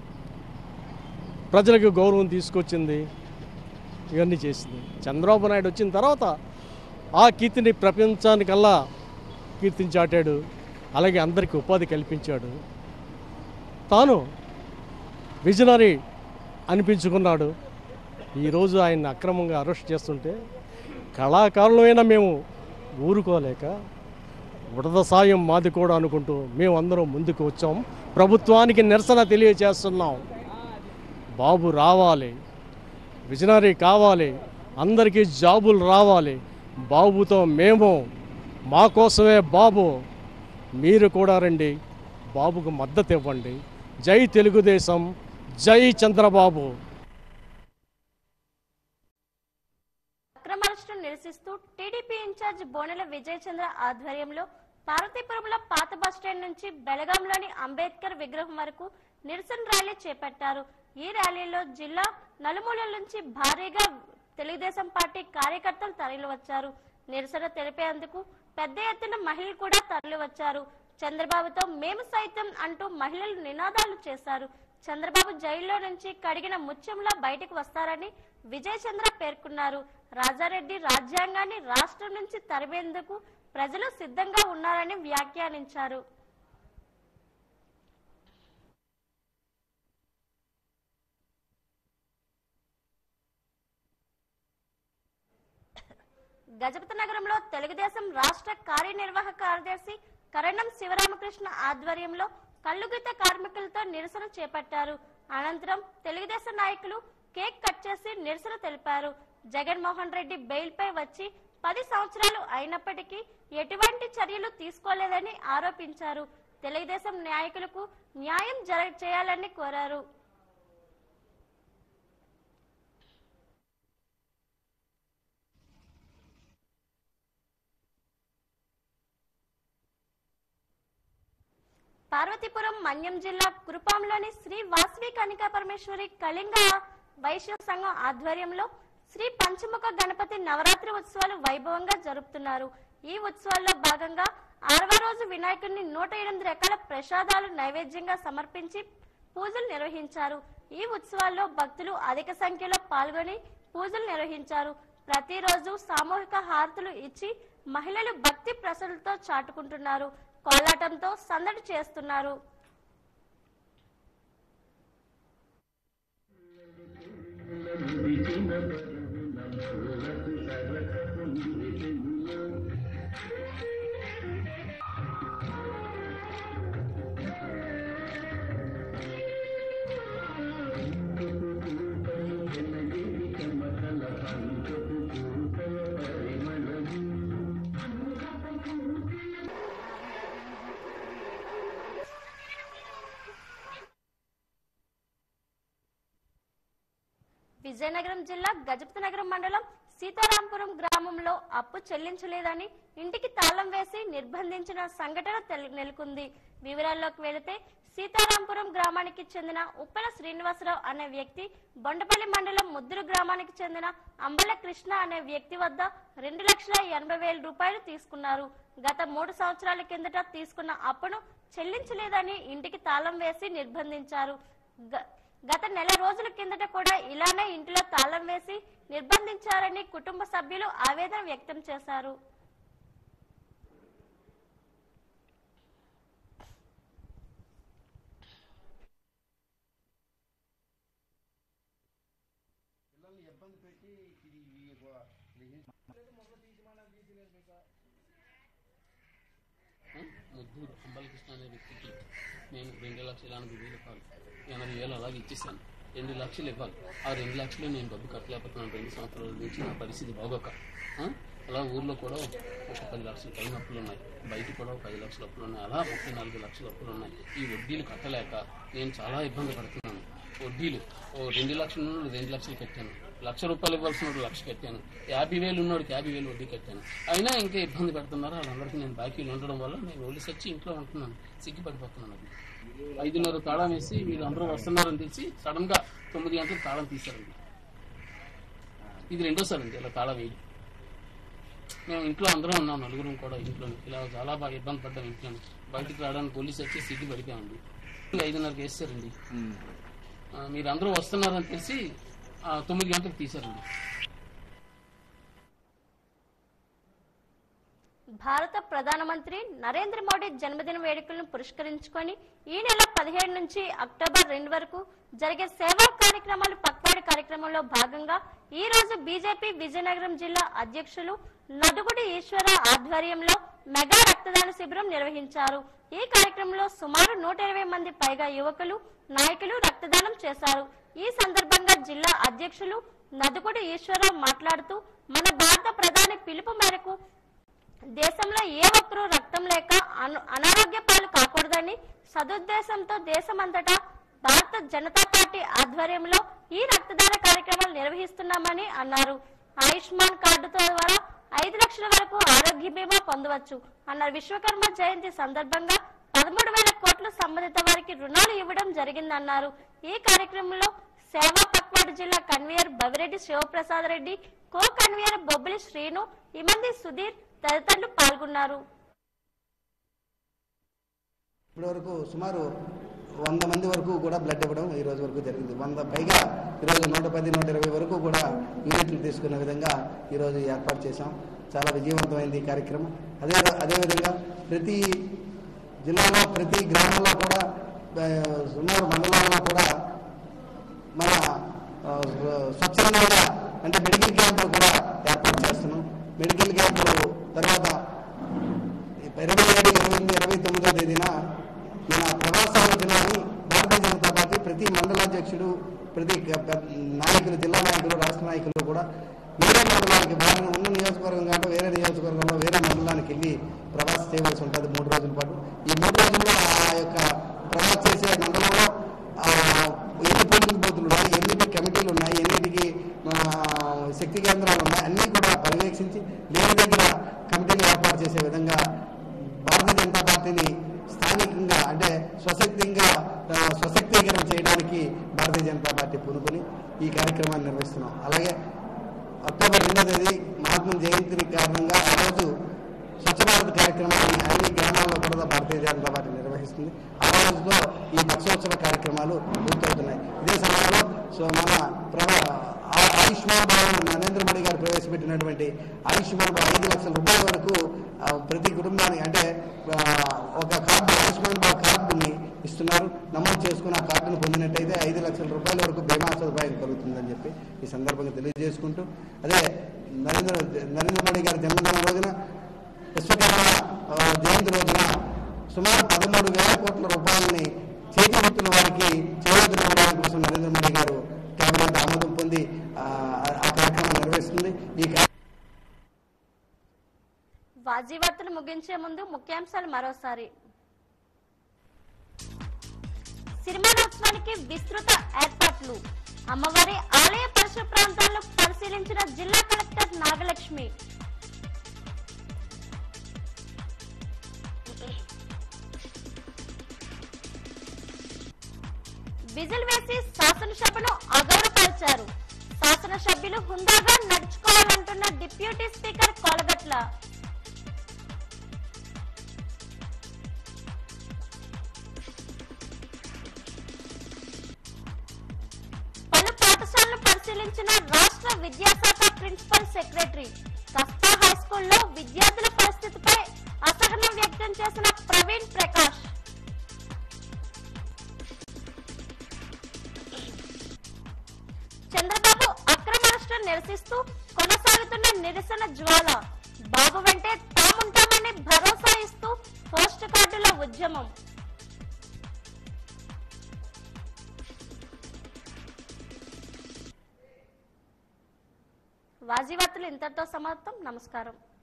ప్రజలకు గౌరవం తీసుకొచ్చింది ఇవన్నీ చేసింది చంద్రబాబు నాయుడు వచ్చిన తర్వాత ఆ కీర్తిని ప్రపంచానికల్లా కీర్తించాటాడు అలాగే అందరికీ ఉపాధి కల్పించాడు తాను విజనరీ అనిపించుకున్నాడు ఈరోజు ఆయన అక్రమంగా అరెస్ట్ చేస్తుంటే కళాకారులమైనా మేము ఊరుకోలేక ఉడత సాయం మాది కూడా అనుకుంటూ మేము అందరం ముందుకు వచ్చాం ప్రభుత్వానికి నిరసన తెలియజేస్తున్నాం బాబు రావాలి విజనరీ కావాలి అందరికీ జాబులు రావాలి బాబుతో మేము మా కోసమే బాబు మీరు కూడా రండి బాబుకు మద్దతు ఇవ్వండి జై తెలుగుదేశం జై చంద్రబాబు అక్రమ అరెస్టును నిరసిస్తూ టీడీపీ ఇన్ఛార్జ్ బోనెల విజయచంద్ర ఆధ్వర్యంలో పార్వతీపురంలో పాత బస్టాండ్ నుంచి బెలగాంలోని అంబేద్కర్ విగ్రహం వరకు నిరసన ర్యాలీ చేపట్టారు ఈ ర్యాలీలో జిల్లా నలుమూలల నుంచి భారీగా తెలుగుదేశం పార్టీ కార్యకర్తలు తరలివచ్చారు నిరసన తెలిపేందుకు పెద్ద ఎత్తున మహిళలు కూడా తరలివచ్చారు చంద్రబాబుతో మేము సైతం అంటూ మహిళలు నినాదాలు చేశారు చంద్రబాబు జైల్లో నుంచి కడిగిన ముత్యంలా బయటకు వస్తారని విజయ్ చంద్ర పేర్కొన్నారు రాజారెడ్డి రాజ్యాంగాన్ని రాష్ట్రం నుంచి తరిమేందుకు ప్రజలు సిద్ధంగా ఉన్నారని వ్యాఖ్యానించారు గజపతి నగరంలో తెలుగుదేశం రాష్ట్ర కార్యనిర్వాహక కార్యదర్శి కరణం శివరామకృష్ణ ఆధ్వర్యంలో కల్లుగీత కార్మికులతో నిరసన చేపట్టారు అనంతరం తెలుగుదేశం నాయకులు కేక్ కట్ చేసి నిరసన తెలిపారు జగన్మోహన్ రెడ్డి బెయిల్ పై వచ్చి పది సంవత్సరాలు అయినప్పటికీ ఎటువంటి చర్యలు తీసుకోలేదని ఆరోపించారు తెలుగుదేశం నాయకులకు న్యాయం జర చేయాలని కోరారు పార్వతీపురం మన్యం జిల్లా కురుపాంలోని శ్రీ వాసవి కనికా పరమేశ్వరి కళింగ వైశ్య సంఘం ఆధ్వర్యంలో శ్రీ పంచముఖ గణపతి నవరాత్రి ఉత్సవాలు వైభవంగా జరుపుతున్నారు ఈ ఉత్సవాల్లో భాగంగా ఆరవ రోజు వినాయకుడిని నూట ఎనిమిది రకాల ప్రసాదాలు నైవేద్యంగా సమర్పించి పూజలు నిర్వహించారు ఈ ఉత్సవాల్లో భక్తులు అధిక సంఖ్యలో పాల్గొని పూజలు నిర్వహించారు ప్రతిరోజు సామూహిక హారతులు ఇచ్చి మహిళలు భక్తి ప్రసలతో చాటుకుంటున్నారు కోలాటంతో సందడి చేస్తున్నారు విజయనగరం జిల్లా గజపతి నగరం మండలం సీతారాంపురం గ్రామంలో అప్పు చెల్లించలేదని ఇంటికి తాళం వేసి నిర్బంధించిన సంఘటన తెల్- నెలకొంది వివరాల్లోకి వెళితే సీతారాంపురం గ్రామానికి చెందిన ఉప్పెల శ్రీనివాసరావు అనే వ్యక్తి బొండపల్లి మండలం ముద్దురు గ్రామానికి చెందిన అంబల కృష్ణ అనే వ్యక్తి వద్ద రెండు లక్షల ఎనభై వేల రూపాయలు తీసుకున్నారు గత మూడు సంవత్సరాల కిందట తీసుకున్న అప్పును చెల్లించలేదని ఇంటికి తాళం వేసి నిర్బంధించారు గ- గత నెల రోజుల కిందట కూడా ఇలానే ఇంటిలో తాళం వేసి నిర్బంధించారని కుటుంబ సభ్యులు ఆవేదన వ్యక్తం చేశారు ముద్దూరు అంబలకృష్ణ అనే వ్యక్తికి నేను రెండు లక్షల ఎనభై వేలు ఇవ్వాలి ఎనభై వేలు అలాగే ఇచ్చేసాను రెండు లక్షలు ఇవ్వాలి ఆ రెండు లక్షలు నేను డబ్బు కట్టలేకపోతున్నాను రెండు సంవత్సరాల నుంచి నా పరిస్థితి బాగోక ఆ? అలా ఊర్లో కూడా ఒక పది లక్షల పైన అప్పులు ఉన్నాయి బయట కూడా ఒక పది లక్షల అప్పులు ఉన్నాయి అలా ముప్పై నాలుగు లక్షల అప్పులు ఉన్నాయి ఈ వడ్డీలు కట్టలేక నేను చాలా ఇబ్బంది పడుతున్నాను వడ్డీలు ఓ రెండు లక్షలు ఉన్నోడు రెండు లక్షలు కట్టాను లక్ష రూపాయలు ఇవ్వాల్సిన వాడు లక్ష కట్టాను యాభై వేలు ఉన్నోడికి యాభై వేలు వడ్డీ కట్టాను అయినా ఇంకా ఇబ్బంది పెడుతున్నారు వాళ్ళందరికీ నేను బాకీలు ఉండడం వల్ల నేను ఒళ్ళు సచ్చి ఇంట్లో ఉంటున్నాను సిగ్గుపడిపోతున్నాను అది ఐదున్నర తాళం వేసి వీళ్ళందరూ వస్తున్నారని తెలిసి సడన్ గా తొమ్మిది గంటలకు తాళం తీశారండి ఇది రెండోసారి అండి ఇలా తాళం వేయడం మేము ఇంట్లో అందరం ఉన్నాం నలుగురం కూడా ఇంట్లో ఇలా చాలా బాగా ఇబ్బంది పడ్డాం ఇంట్లో బయటికి రావడానికి పోలీసు వచ్చి సిగ్గు పడిపోయామండి ఐదున్నరకు వేస్తారండి ఆ, మీరు అందరూ వస్తున్నారని తెలిసి ఆ, తొమ్మిది గంటలకు తీశారండి భారత ప్రధానమంత్రి నరేంద్ర మోడీ జన్మదిన వేడుకలను పురస్కరించుకొని ఈ నెల పదిహేడు నుంచి అక్టోబర్ రెండు వరకు జరిగే సేవా కార్యక్రమాలు పక్వాడి కార్యక్రమంలో భాగంగా ఈ రోజు బీజేపీ విజయనగరం జిల్లా అధ్యక్షులు నదుగుడి ఈశ్వర ఆధ్వర్యంలో మెగా రక్తదాన శిబిరం నిర్వహించారు ఈ కార్యక్రమంలో సుమారు నూట ఇరవై మంది పైగా యువకులు నాయకులు రక్తదానం చేశారు ఈ సందర్భంగా జిల్లా అధ్యక్షులు నదుగుడి ఈశ్వరరావు మాట్లాడుతూ మన భారత ప్రధాని పిలుపు మేరకు దేశంలో ఏ ఒక్కరూ రక్తం లేక అను- అనారోగ్య పాలు కాకూడదని సదుద్దేశంతో దేశమంతటా భారత జనతా పార్టీ ఆధ్వర్యంలో ఈ రక్తదాన కార్యక్రమాలు నిర్వహిస్తున్నామని అన్నారు ఆయుష్మాన్ కార్డుతో ద్వారా ఐదు లక్షల వరకు ఆరోగ్య బీమా పొందవచ్చు అన్నారు విశ్వకర్మ జయంతి సందర్భంగా పదమూడు వేల కోట్లు సంబంధిత వారికి రుణాలు ఇవ్వడం జరిగిందన్నారు ఈ కార్యక్రమంలో సేవా పక్వాడు జిల్లా convenor Bavireddy Sivaprasad Reddy co convenor Bobbili Srinu Imandi Sudheer తదితరులు పాల్గొన్నారు ఇప్పటి వరకు సుమారు వంద మంది వరకు కూడా బ్లడ్ ఇవ్వడం ఈ రోజు వరకు జరిగింది వంద పైగా ఈరోజు నూట పది నూట ఇరవై వరకు కూడా యూనిట్లు తీసుకునే విధంగా ఈరోజు ఏర్పాటు చేశాం చాలా విజయవంతమైంది ఈ కార్యక్రమం అదే అదేవిధంగా ప్రతి జిల్లాలో ప్రతి గ్రామంలో కూడా ఆ, సుమారు మండలాల్లో కూడా మన ఆ, స్వచ్ఛందంగా అంటే మెడికల్ క్యాంపులు కూడా ఏర్పాటు చేస్తున్నాం మెడికల్ క్యాంపులు తర్వాత ఇరవై ఏడు ఇరవై ఎనిమిది ఇరవై తొమ్మిదో తేదీన మన ప్రవాసాలోచనని భారతీయ జనతా పార్టీ ప్రతి మండలాధ్యక్షుడు ప్రతి గ- గ- నాయకులు జిల్లా నాయకులు రాష్ట్ర నాయకులు కూడా వేరే మండలానికి వారిని ఉన్న నియోజకవర్గం కాకుండా వేరే నియోజకవర్గంలో వేరే మండలానికి వెళ్ళి ప్రవాస చేయవలసి ఉంటుంది మూడు రోజుల పాటు ఈ మూడు రోజుల్లో ఆ యొక్క ప్రవాస చేసే మండలంలో ఆ, ఎన్ని పోలింగ్ బూతులు ఉన్నాయి ఎన్నిటి కమిటీలు ఉన్నాయి ఎన్నిటికి ఆ, శక్తి కేంద్రాలు ఉన్నాయి అన్నీ కూడా పర్యవేక్షించి లేని దగ్గర కమిటీలు ఏర్పాటు చేసే విధంగా భారతీయ జనతా పార్టీని స్థానికంగా అంటే స్వశక్తిగా ఆ, స్వశక్తీకరణ చేయడానికి భారతీయ జనతా పార్టీ పూనుకొని ఈ కార్యక్రమాన్ని నిర్వహిస్తున్నాం అలాగే అక్టోబర్ రెండో తేదీ మహాత్మా జయంతి కారణంగా ఆ రోజు స్వచ్ఛ భారత్ కార్యక్రమాన్ని అన్ని గ్రామాల్లో కూడా భారతీయ జనతా పార్టీ నిర్వహిస్తుంది ఆ రోజుతో ఈ పక్షోత్సవ కార్యక్రమాలు పూర్తవుతున్నాయి ఇదే సమయంలో సో మన ప్ర- ఆ- ఆయుష్మాన్ భారత్ నరేంద్ర మోడీ గారు ప్రవేశపెట్టినటువంటి ఆయుష్మాన్ భారత్ ఐదు లక్షల రూపాయల వరకు ఆ, ప్రతి కుటుంబానికి అంటే ఆ, ఒక కార్డు ఆయుష్మాన్ భారత్ కార్డుని ఇస్తున్నారు నమోదు చేసుకుని ఆ కార్డును పొందినట్టయితే ఐదు లక్షల రూపాయల వరకు బీమా సదుపాయం కలుగుతుందని చెప్పి ఈ సందర్భంగా తెలియజేసుకుంటూ అదే నరేంద్ర నరేంద్ర మోడీ గారి జన్మదినం రోజున విశ్వకర్మ ఆ, జయంతి రోజున సుమారు పదమూడు వేల కోట్ల రూపాయలని చేతి వృత్తుల వారికి చేయూతనివ్వడం కోసం నరేంద్ర మోడీ గారు కేబినెట్ ఆమోదం పొంది ఆ, ఆ కార్యక్రమం నిర్వహిస్తుంది ఈ కార్య- వాజీ వార్తలు ముగించే ముందు ముఖ్యాంశాలు మరోసారి సిరిమానోత్సవానికి విస్తృత ఏర్పాట్లు అమ్మవారి ఆలయ పరిసర ప్రాంతాలను పరిశీలించిన జిల్లా కలెక్టర్ నాగలక్ష్మి విజిల్ వేసి శాసనసభను అగౌరవపరిచారు శాసనసభ్యులు హుందాగా నడుచుకోవాలంటున్న డిప్యూటీ స్పీకర్ కోలగట్ల పలు పాఠశాలను పరిశీలించిన రాష్ట్ర విద్యాశాఖ ప్రిన్సిపల్ సెక్రటరీ కస్తా హై స్కూల్లో విద్యార్థుల పరిస్థితిపై అసహనం వ్యక్తం చేసిన ప్రవీణ్ ప్రకాష్ చంద్రబాబు అక్రమ అరెస్టు నిరసిస్తూ కొనసాగుతున్న నిరసన జ్వాల బాబు వెంటే తాముంటామని చేస్తామని భరోసా ఇస్తూ పోస్ట్ కార్డుల ఉద్యమం వాజీ వార్తలు ఇంతటితో సమాప్తం నమస్కారం